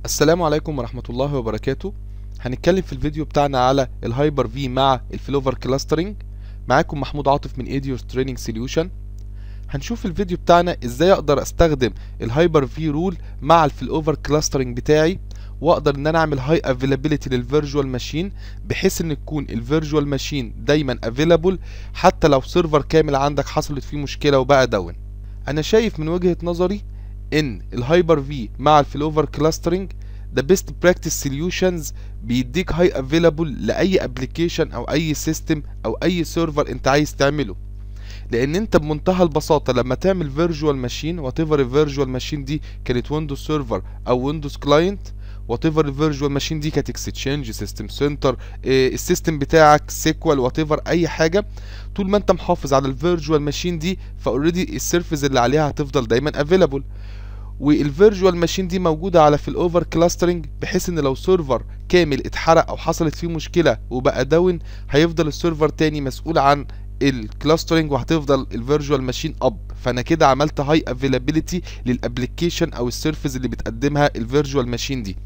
السلام عليكم ورحمة الله وبركاته هنتكلم في الفيديو بتاعنا على الهايبر في مع الفلوفر كلاسترنج معاكم محمود عاطف من ايديوس تريننج سوليوشن هنشوف الفيديو بتاعنا ازاي اقدر استخدم الهايبر في رول مع الفلوفر كلاسترنج بتاعي واقدر ان انا اعمل هاي افيلابيلتي للفيرجوال ماشين بحيث ان تكون الفيرجوال ماشين دايما افيلابل حتى لو سيرفر كامل عندك حصلت فيه مشكله وبقى داون انا شايف من وجهة نظري ان الهايبر في مع الفلوفر كلاسترنج ده بيست براكتس سوليوشنز بيديك هاي افيلابل لاي ابلكيشن او اي سيستم او اي سيرفر انت عايز تعمله لان انت بمنتهى البساطه لما تعمل فيرجوال ماشين وات ايفر الفيرجوال ماشين دي كانت ويندوز سيرفر او ويندوز كلاينت وات ايفر الفيرجوال ماشين دي كانت اكستشينج سيستم سنتر السيستم بتاعك سيكوال وات ايفر اي حاجه طول ما انت محافظ على الفيرجوال ماشين دي فاوريدي السيرفيس اللي عليها هتفضل دايما افيلابل والفيرجوال ماشين دي موجوده على في الاوفر كلاسترنج بحيث ان لو سيرفر كامل اتحرق او حصلت فيه مشكله وبقى داون هيفضل السيرفر تاني مسؤول عن الكلاسترنج وهتفضل الفيرجوال ماشين اب فانا كده عملت هاي افيلابيلتي للابلكيشن او السيرفيس اللي بتقدمها الفيرجوال ماشين دي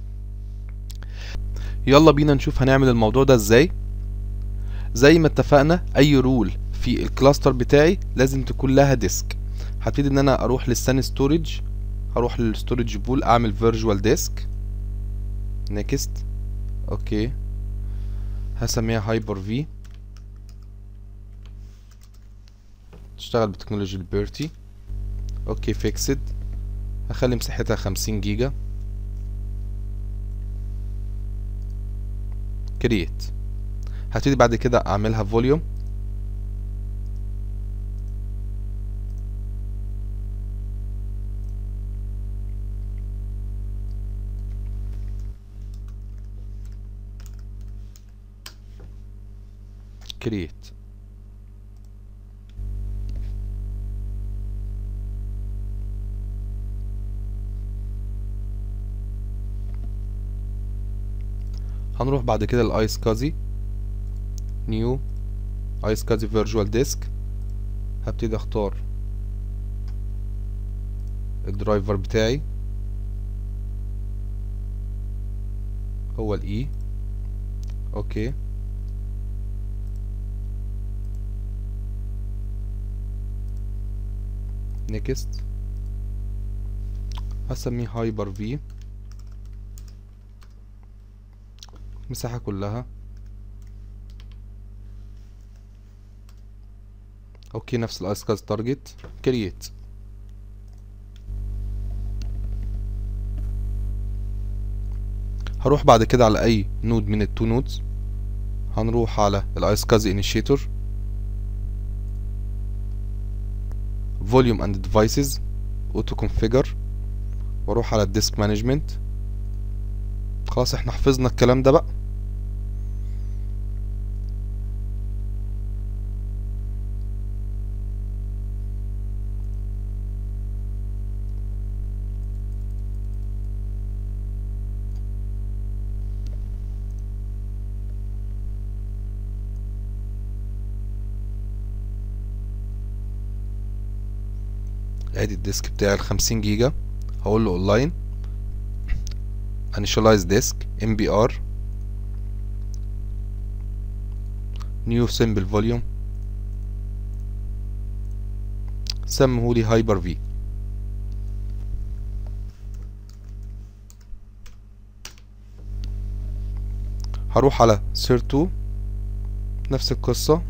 يلا بينا نشوف هنعمل الموضوع ده ازاي زي ما اتفقنا اي رول في الكلاستر بتاعي لازم تكون لها ديسك هبتدي ان انا اروح للسان ستورج هروح للستورج بول اعمل فيرجوال ديسك نيكست اوكي هسميها هايبر في تشتغل بتكنولوجي البيرتي اوكي فيكسد هخلي مساحتها خمسين جيجا كرييت هبتدي بعد كده اعملها فوليوم create هنروح بعد كده الايس كازي نيو ايس كازي فيرجوال ديسك هبتدي اختار الدرايفر بتاعي هو الاي اوكي نيكست هسميه هايبر في مساحة كلها اوكي نفس الايس كاز تارجت كرييت هروح بعد كده على اي نود من التو نودز هنروح على الايس كاز انيشيتور volume and devices auto configure واروح على الديسك مانجمنت خلاص احنا حفظنا الكلام ده بقى ادي الديسك بتاعي الخمسين جيجا هقول له اونلاين initialize disk mbr new symbol volume سمهولي هايبر في هروح على سير 2 نفس القصة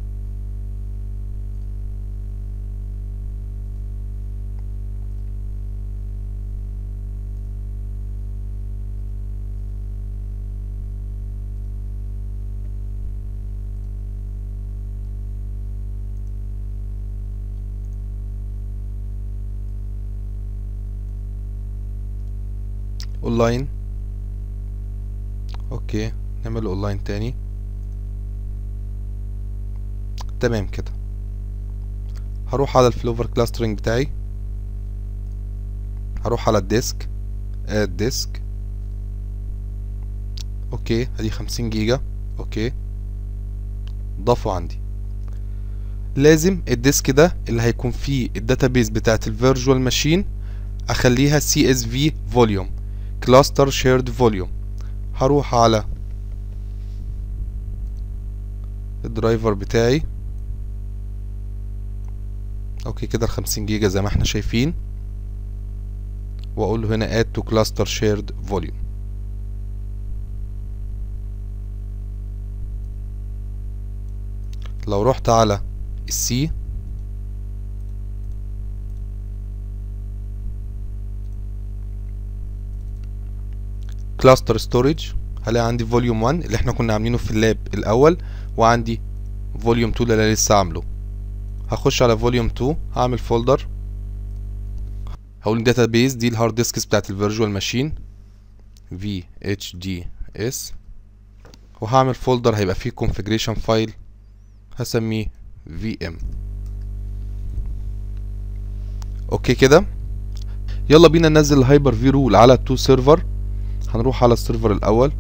اونلاين اوكي نعمل اونلاين تاني تمام كده هروح على الفلوفر كلاسترنج بتاعي هروح على الديسك اد ديسك اوكي ادي خمسين جيجا اوكي ضافوا عندي لازم الديسك ده اللي هيكون فيه الداتابيز بتاعت الفيرجوال ماشين اخليها سي اس في فوليوم كلاستر شيرد فوليوم هروح على الدرايفر بتاعي اوكي كده الخمسين جيجا زي ما احنا شايفين واقول له هنا add to cluster shared volume لو رحت على السي كلاستر ستورج هلاقي عندي فوليوم 1 اللي احنا كنا عاملينه في اللاب الاول وعندي فوليوم 2 اللي انا لسه عامله هخش على فوليوم 2 هعمل فولدر هقول بيز دي الهارد ديسكس بتاعت الفيرجوال ماشين في اتش دي اس وهعمل فولدر هيبقى فيه configuration فايل هسميه vm اوكي كده يلا بينا ننزل الهايبر في رول على التو سيرفر هنروح على السيرفر الاول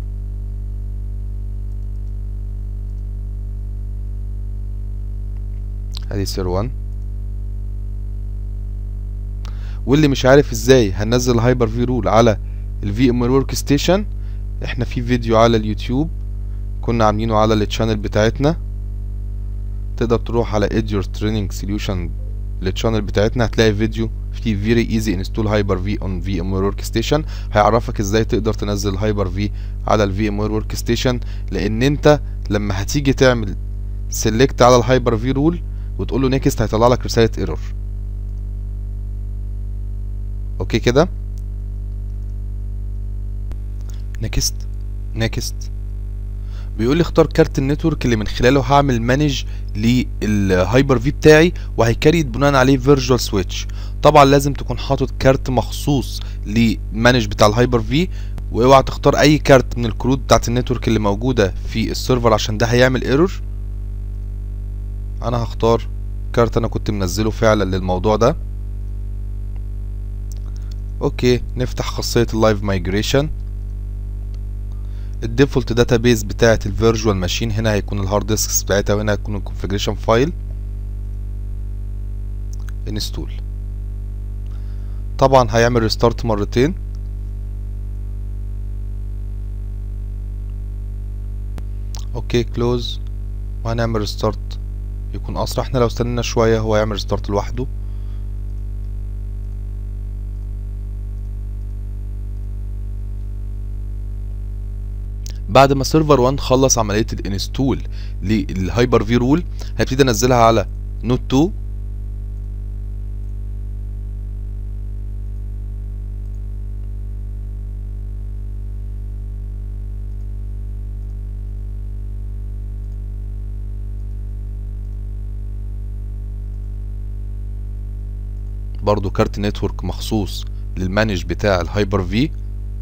ادي سير 1 واللي مش عارف ازاي هننزل هايبر في رول على الفي ام ورك ستيشن احنا في فيديو على اليوتيوب كنا عاملينه على التشانل بتاعتنا تقدر تروح على Edge Training Solution للتشانل بتاعتنا هتلاقي فيديو فيه very easy install hyper v on VMware Workstation هيعرفك ازاي تقدر تنزل هايبر في على ال VMware Workstation لان انت لما هتيجي تعمل select على الهايبر في رول وتقول له نيكست هيطلع لك رسالة ايرور اوكي كده نيكست نيكست بيقول لي اختار كارت النتورك اللي من خلاله هعمل مانج للهايبر في بتاعي وهيكريت بناء عليه فيرجوال سويتش طبعا لازم تكون حاطط كارت مخصوص للمانج بتاع الهايبر في واوعى تختار اي كارت من الكروت بتاعت النتورك اللي موجوده في السيرفر عشان ده هيعمل ايرور انا هختار كارت انا كنت منزله فعلا للموضوع ده اوكي نفتح خاصيه اللايف مايجريشن الديفولت داتابيز بتاعه الفيرجوال ماشين هنا هيكون الهارد ديسكس بتاعتها وهنا هيكون الكونفيجريشن فايل انستول طبعا هيعمل ريستارت مرتين اوكي كلوز وهنعمل ريستارت يكون اسرع احنا لو استنينا شويه هو يعمل ريستارت لوحده بعد ما سيرفر 1 خلص عمليه الانستول للهايبر في رول هبتدي انزلها على نوت 2 برضو كارت نتورك مخصوص للمانج بتاع الهايبر في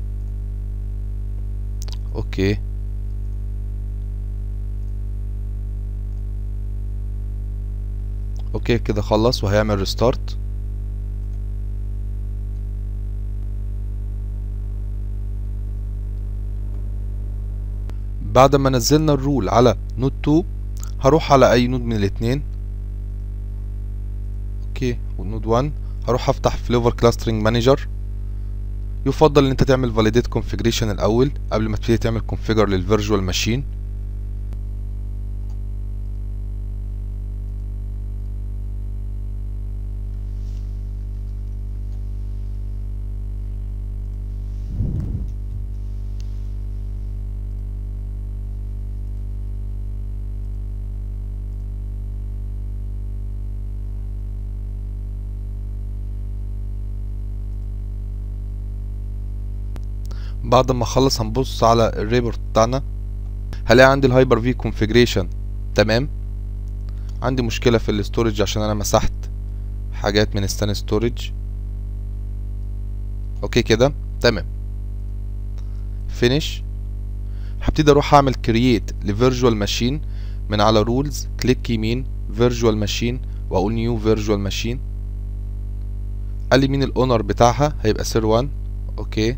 اوكي اوكي كده خلص وهيعمل ريستارت بعد ما نزلنا الرول على نود 2 هروح على اي نود من الاتنين اوكي والنود 1 هروح افتح فليفر كلاسترنج مانجر يفضل ان انت تعمل فاليديت كونفيجريشن الاول قبل ما تبتدي تعمل كونفيجر للفيرجوال ماشين بعد ما اخلص هنبص على الريبورت بتاعنا هلاقي عندي الهايبر في كونفيجريشن تمام عندي مشكلة في الاستورج عشان انا مسحت حاجات من ستان ستورج اوكي كده تمام فينيش هبتدي اروح اعمل كرييت لفيرجوال ماشين من على رولز كليك يمين فيرجوال ماشين واقول نيو فيرجوال ماشين قال لي مين الاونر بتاعها هيبقى سير 1 اوكي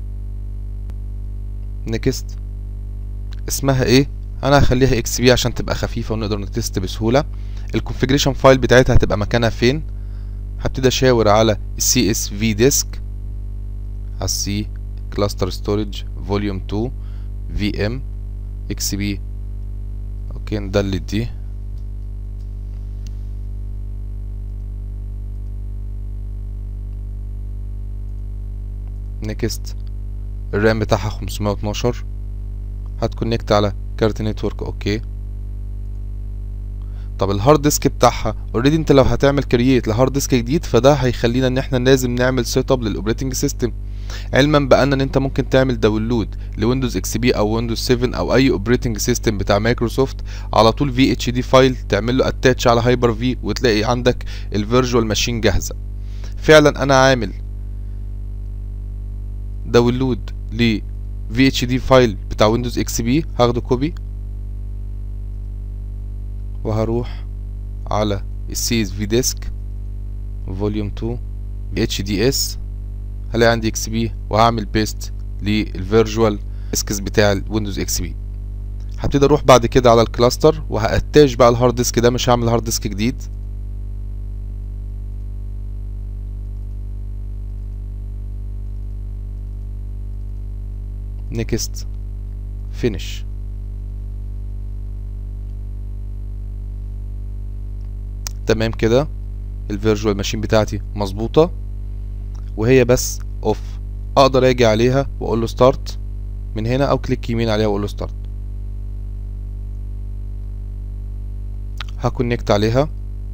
نيكست اسمها ايه انا هخليها اكس بي عشان تبقى خفيفه ونقدر نتست بسهوله الكونفيجريشن فايل بتاعتها هتبقى مكانها فين هبتدي اشاور على السي اس في ديسك على السي كلاستر ستورج فوليوم 2 في ام اكس بي اوكي ندلت دي نيكست الرام بتاعها 512 هتكونكت على كارت نتورك اوكي طب الهارد ديسك بتاعها اوريدي انت لو هتعمل كرييت لهارد ديسك جديد فده هيخلينا ان احنا لازم نعمل سيت اب للاوبريتنج سيستم علما بان ان انت ممكن تعمل داونلود لويندوز اكس بي او ويندوز 7 او اي اوبريتنج سيستم بتاع مايكروسوفت على طول في اتش دي فايل تعمل له اتاتش على هايبر في وتلاقي عندك الفيرجوال ماشين جاهزه فعلا انا عامل داونلود ل في اتش دي فايل بتاع ويندوز اكس بي هاخده كوبي وهروح على السيز في ديسك فوليوم 2 اتش دي اس هلاقي عندي اكس بي وهعمل بيست للفيرجوال ديسكس بتاع الويندوز اكس بي هبتدي اروح بعد كده على الكلاستر وهاتاش بقى الهارد ديسك ده مش هعمل هارد ديسك جديد نيكست فينيش تمام كده الفيرجوال ماشين بتاعتي مظبوطه وهي بس اوف اقدر اجي عليها واقول له ستارت من هنا او كليك يمين عليها واقول له ستارت هكونكت عليها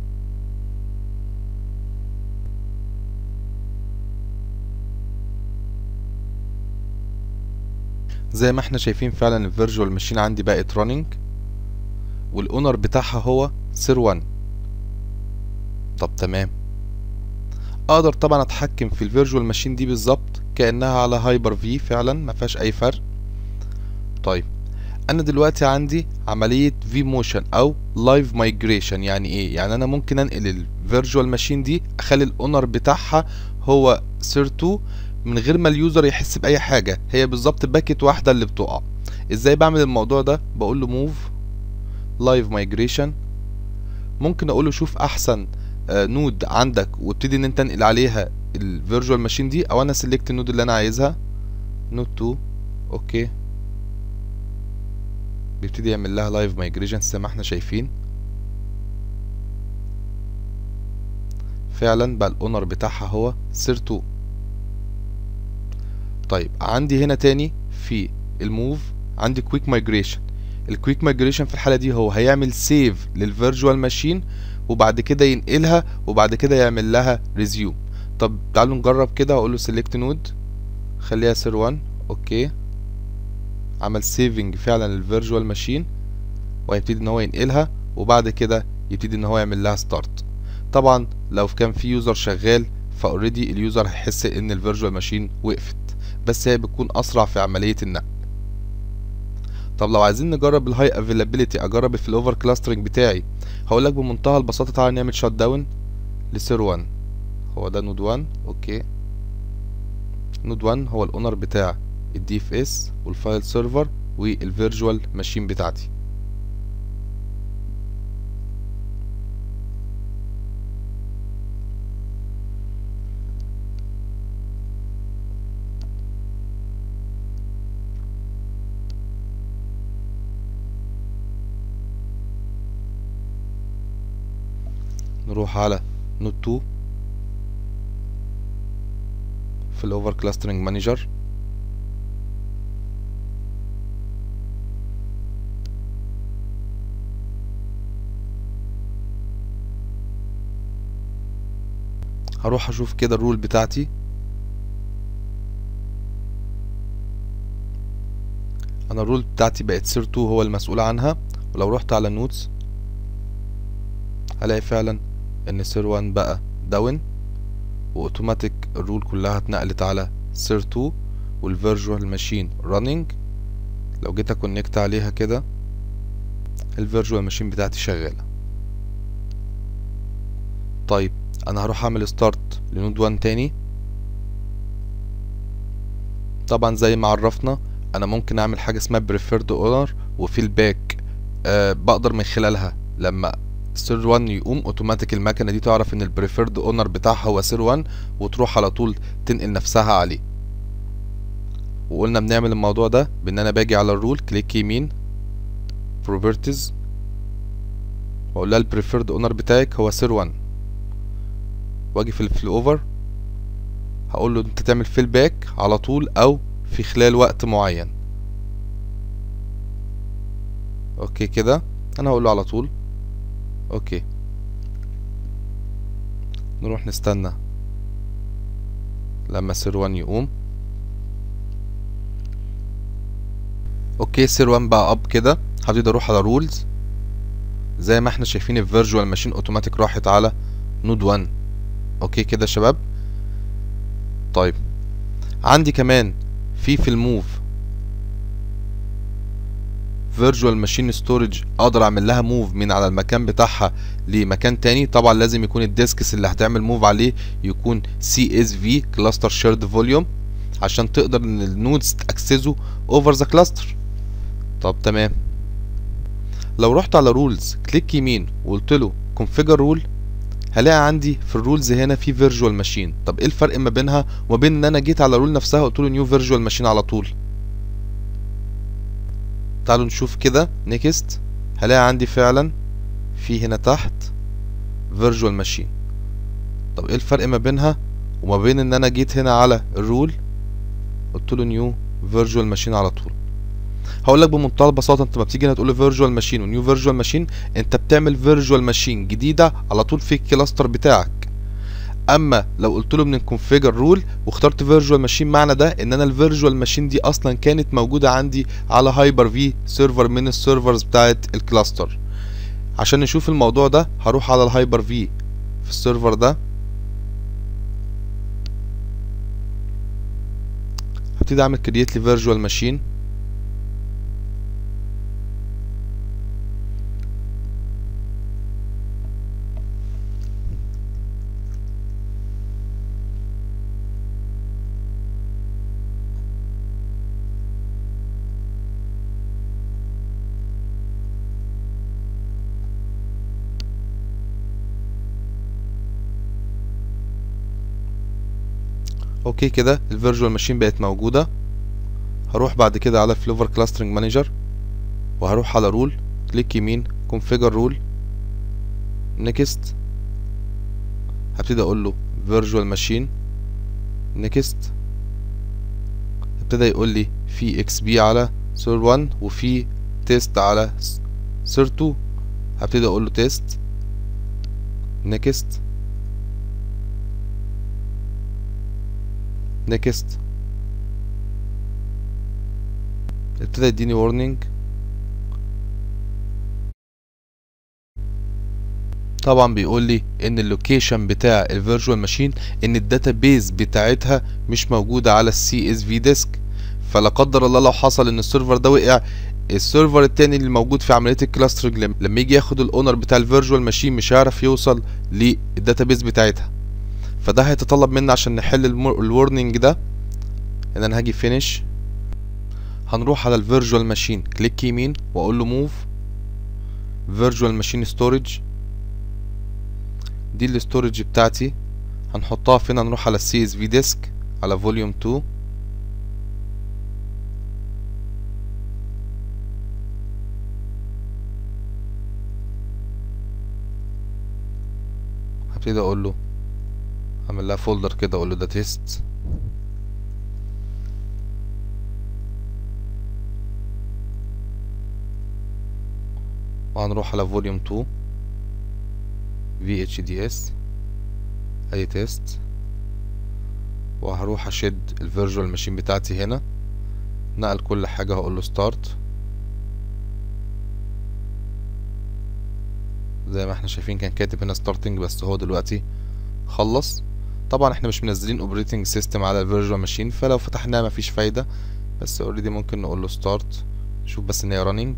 زي ما احنا شايفين فعلا الفيرجوال ماشين عندي بقت راننج والاونر بتاعها هو سير 1 طب تمام اقدر طبعا اتحكم في الفيرجوال ماشين دي بالظبط كانها على هايبر في فعلا ما فيهاش اي فرق طيب انا دلوقتي عندي عمليه في موشن او لايف مايجريشن يعني ايه يعني انا ممكن انقل الفيرجوال ماشين دي اخلي الاونر بتاعها هو سير 2 من غير ما اليوزر يحس باي حاجه هي بالظبط باكت واحده اللي بتقع ازاي بعمل الموضوع ده بقول له موف لايف مايجريشن ممكن اقول له شوف احسن نود عندك وابتدي ان انت تنقل عليها الفيرجوال ماشين دي او انا سيلكت النود اللي انا عايزها نود 2 اوكي بيبتدي يعمل لها لايف مايجريشن زي ما احنا شايفين فعلا بقى الاونر بتاعها هو سير 2 طيب عندي هنا تاني في الموف عندي كويك مايجريشن الكويك مايجريشن في الحاله دي هو هيعمل سيف للفيرجوال ماشين وبعد كده ينقلها وبعد كده يعمل لها ريزيوم طب تعالوا نجرب كده واقول له سيلكت نود خليها سير 1 اوكي عمل سيفنج فعلا للفيرجوال ماشين وهيبتدي ان هو ينقلها وبعد كده يبتدي ان هو يعمل لها ستارت طبعا لو كان في يوزر شغال فاوريدي اليوزر هيحس ان الفيرجوال ماشين وقفت بس هي بتكون اسرع في عمليه النقل طب لو عايزين نجرب الهاي افيلابيليتي اجرب في الاوفر كلاسترنج بتاعي هقول لك بمنتهى البساطه تعالى نعمل شات داون لسير 1 هو ده نود 1 اوكي نود 1 هو الاونر بتاع الدي اف اس والفايل سيرفر والفيرجوال ماشين بتاعتي نروح على نود 2 في الاوفر كلاسترنج مانجر هروح اشوف كده الرول بتاعتي انا الرول بتاعتي بقت سير 2 هو المسؤول عنها ولو رحت على نوتس هلاقي فعلا ان سير 1 بقى داون واوتوماتيك الرول كلها اتنقلت على سير 2 والفيرجوال ماشين راننج لو جيت اكونكت عليها كده الفيرجوال ماشين بتاعتي شغاله طيب انا هروح اعمل ستارت لنود 1 تاني طبعا زي ما عرفنا انا ممكن اعمل حاجه اسمها بريفيرد اونر وفي الباك أه بقدر من خلالها لما سير 1 يقوم اوتوماتيك المكنه دي تعرف ان البريفيرد اونر بتاعها هو سير 1 وتروح على طول تنقل نفسها عليه وقلنا بنعمل الموضوع ده بان انا باجي على الرول كليك يمين بروبرتيز واقول لها البريفيرد اونر بتاعك هو سير 1 واجي في الفلو اوفر هقول له انت تعمل فيل باك على طول او في خلال وقت معين اوكي كده انا هقول له على طول اوكي نروح نستنى لما سير 1 يقوم اوكي سير 1 بقى اب كده هبتدي اروح على رولز زي ما احنا شايفين الفيرجوال ماشين اوتوماتيك راحت على نود 1 اوكي كده يا شباب طيب عندي كمان في في الموف فيرجوال ماشين ستورج اقدر اعمل لها موف من على المكان بتاعها لمكان تاني طبعا لازم يكون الديسكس اللي هتعمل موف عليه يكون سي اس في كلاستر شيرد فوليوم عشان تقدر ان النودز تاكسسه اوفر ذا كلاستر طب تمام لو رحت على رولز كليك يمين وقلت له configure رول هلاقي عندي في الرولز هنا في فيرجوال ماشين طب ايه الفرق ما بينها وما بين ان انا جيت على رول نفسها وقلت له نيو فيرجوال ماشين على طول تعالوا نشوف كده نيكست هلاقي عندي فعلا في هنا تحت فيرجوال ماشين طب ايه الفرق ما بينها وما بين ان انا جيت هنا على الرول قلت له نيو فيرجوال ماشين على طول هقول لك بمنتهى البساطه انت ما بتيجي هنا تقول له فيرجوال ماشين ونيو فيرجوال ماشين انت بتعمل فيرجوال ماشين جديده على طول في الكلاستر بتاعك اما لو قلت له من الكونفيجر رول واخترت فيرجوال ماشين معنى ده ان انا الفيرجوال ماشين دي اصلا كانت موجوده عندي على هايبر في سيرفر من السيرفرز بتاعت الكلاستر عشان نشوف الموضوع ده هروح على الهايبر في في السيرفر ده هبتدي اعمل كرييت لي فيرجوال ماشين اوكي كده الفيرجوال ماشين بقت موجودة هروح بعد كده على فلوفر كلاسترنج مانجر وهروح على رول كليك يمين configure رول نيكست هبتدي اقول له فيرجوال ماشين نيكست ابتدى يقول لي في اكس بي على سير 1 وفي تيست على سير 2 هبتدي اقول له تيست نيكست نيكست ابتدى يديني warning طبعا بيقول لي ان اللوكيشن بتاع الفيرجوال ماشين ان الداتابيز بتاعتها مش موجوده على السي اس في ديسك فلا قدر الله لو حصل ان السيرفر ده وقع السيرفر التاني اللي موجود في عمليه الكلاسترنج لما يجي ياخد الاونر بتاع الفيرجوال ماشين مش هيعرف يوصل للداتابيز بتاعتها فده هيتطلب مني عشان نحل الورنينج ده ان انا هاجي فينيش هنروح على الفيرجوال ماشين كليك يمين واقول له موف فيرجوال ماشين ستورج دي الاستورج بتاعتي هنحطها فين هنروح على السي اس في ديسك على فوليوم 2 هبتدي اقول له اعمل لها فولدر كده اقول له ده تيست وهنروح على فوليوم 2 في اتش دي اس اي تيست وهروح اشد الفيرجوال ماشين بتاعتي هنا نقل كل حاجة هقول له ستارت زي ما احنا شايفين كان كاتب هنا ستارتنج بس هو دلوقتي خلص طبعا احنا مش منزلين اوبريتنج سيستم على الفيرجوال ماشين فلو فتحناه مفيش فايدة بس اوريدي ممكن نقول له ستارت شوف بس ان هي رانينج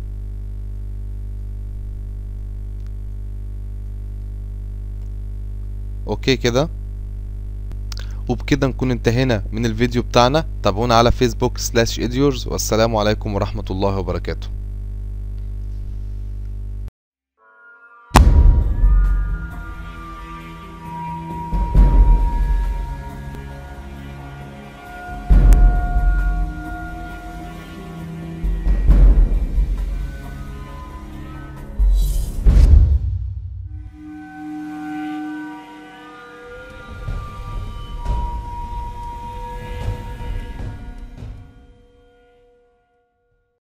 اوكي كده وبكده نكون انتهينا من الفيديو بتاعنا تابعونا على فيسبوك سلاش اديورز والسلام عليكم ورحمة الله وبركاته